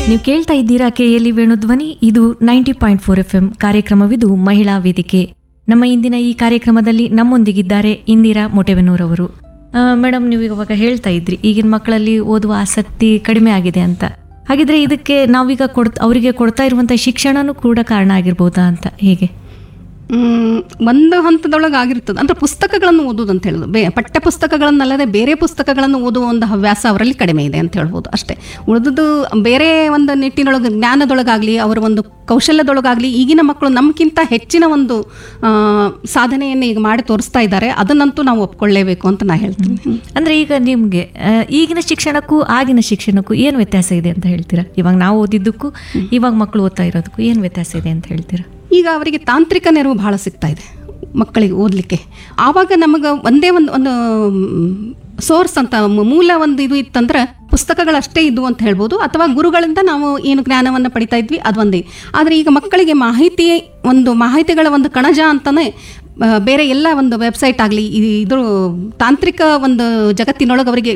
ನೀವು ಕೇಳ್ತಾ ಇದ್ದೀರಾ ಕೆಎಲಿ ವೇಣುಧ್ವನಿ ಇದು ninety point four F M ಕಾರ್ಯಕ್ರಮವಿದು ಮಹಿಳಾ ವೇದಿಕೆ ನಮ್ಮ ಇಂದಿನ ಈ ಕಾರ್ಯಕ್ರಮದಲ್ಲಿ ನಮ್ಮೊಂದಿಗಿದ್ದಾರೆ ಇಂದಿರಾ ಮೊಟೆವೆನೂರ್ ಅವರು ಮೇಡಮ್ ನೀವು ಇವಾಗ ಹೇಳ್ತಾ ಇದ್ರಿ ಈಗಿನ ಮಕ್ಕಳಲ್ಲಿ ಓದುವ ಆಸಕ್ತಿ ಕಡಿಮೆ ಆಗಿದೆ ಅಂತ ಹಾಗಿದ್ರೆ ಇದಕ್ಕೆ ನಾವೀಗ ಕೊಡ್ ಅವರಿಗೆ ಕೊಡ್ತಾ ಇರುವಂಥ ಶಿಕ್ಷಣನೂ ಕೂಡ ಕಾರಣ ಆಗಿರ್ಬೋದಾ ಅಂತ ಹೇಗೆ ಮ್, ಒಂದು ಹಂತದೊಳಗೆ ಆಗಿರ್ತದೆ ಅಂದ್ರೆ ಪುಸ್ತಕಗಳನ್ನು ಓದೋದು ಅಂತ ಹೇಳೋದು ಬೇ ಪಠ್ಯ ಪುಸ್ತಕಗಳನ್ನಲ್ಲದೆ ಬೇರೆ ಪುಸ್ತಕಗಳನ್ನು ಓದುವ ಒಂದು ಹವ್ಯಾಸ ಅವರಲ್ಲಿ ಕಡಿಮೆ ಇದೆ ಅಂತ ಹೇಳ್ಬೋದು ಅಷ್ಟೇ ಉಳಿದುದು ಬೇರೆ ಒಂದು ನಿಟ್ಟಿನೊಳಗೆ ಜ್ಞಾನದೊಳಗಾಗಲಿ ಅವರ ಒಂದು ಕೌಶಲ್ಯದೊಳಗಾಗಲಿ ಈಗಿನ ಮಕ್ಕಳು ನಮಗಿಂತ ಹೆಚ್ಚಿನ ಒಂದು ಆ, ಸಾಧನೆಯನ್ನು ಈಗ ಮಾಡಿ ತೋರಿಸ್ತಾ ಇದ್ದಾರೆ ಅದನ್ನಂತೂ ನಾವು ಒಪ್ಕೊಳ್ಳೇಬೇಕು ಅಂತ ನಾ ಹೇಳ್ತೀನಿ ಅಂದ್ರೆ ಈಗ ನಿಮ್ಗೆ ಆ, ಈಗಿನ ಶಿಕ್ಷಣಕ್ಕೂ ಆಗಿನ ಶಿಕ್ಷಣಕ್ಕೂ ಏನು ವ್ಯತ್ಯಾಸ ಇದೆ ಅಂತ ಹೇಳ್ತೀರಾ ಇವಾಗ ನಾವು ಓದಿದ್ದಕ್ಕೂ ಇವಾಗ ಮಕ್ಕಳು ಓದ್ತಾ ಇರೋದಕ್ಕೂ ಏನು ವ್ಯತ್ಯಾಸ ಇದೆ ಅಂತ ಹೇಳ್ತೀರಾ ಈಗ ಅವರಿಗೆ ತಾಂತ್ರಿಕ ನೆರವು ಬಹಳ ಸಿಗ್ತಾ ಇದೆ ಮಕ್ಕಳಿಗೆ ಓದಲಿಕ್ಕೆ ಆವಾಗ ನಮಗೆ ಒಂದೇ ಒಂದು ಒಂದು ಸೋರ್ಸ್ ಅಂತ ಮ- ಮೂಲ ಒಂದು ಇದು ಇತ್ತಂದ್ರೆ ಪುಸ್ತಕಗಳಷ್ಟೇ ಇದ್ವು ಅಂತ ಹೇಳ್ಬೋದು ಅಥವಾ ಗುರುಗಳಿಂದ ನಾವು ಏನು ಜ್ಞಾನವನ್ನು ಪಡಿತಾ ಇದ್ವಿ ಅದು ಒಂದೇ ಆದರೆ ಈಗ ಮಕ್ಕಳಿಗೆ ಮಾಹಿತಿ ಒಂದು ಮಾಹಿತಿಗಳ ಒಂದು ಕಣಜ ಅಂತಾನೆ ಆ, ಬೇರೆ ಎಲ್ಲ ಒಂದು ವೆಬ್ಸೈಟ್ ಆಗಲಿ ಇದ್ರ ತಾಂತ್ರಿಕ ಒಂದು ಜಗತ್ತಿನೊಳಗೆ ಅವರಿಗೆ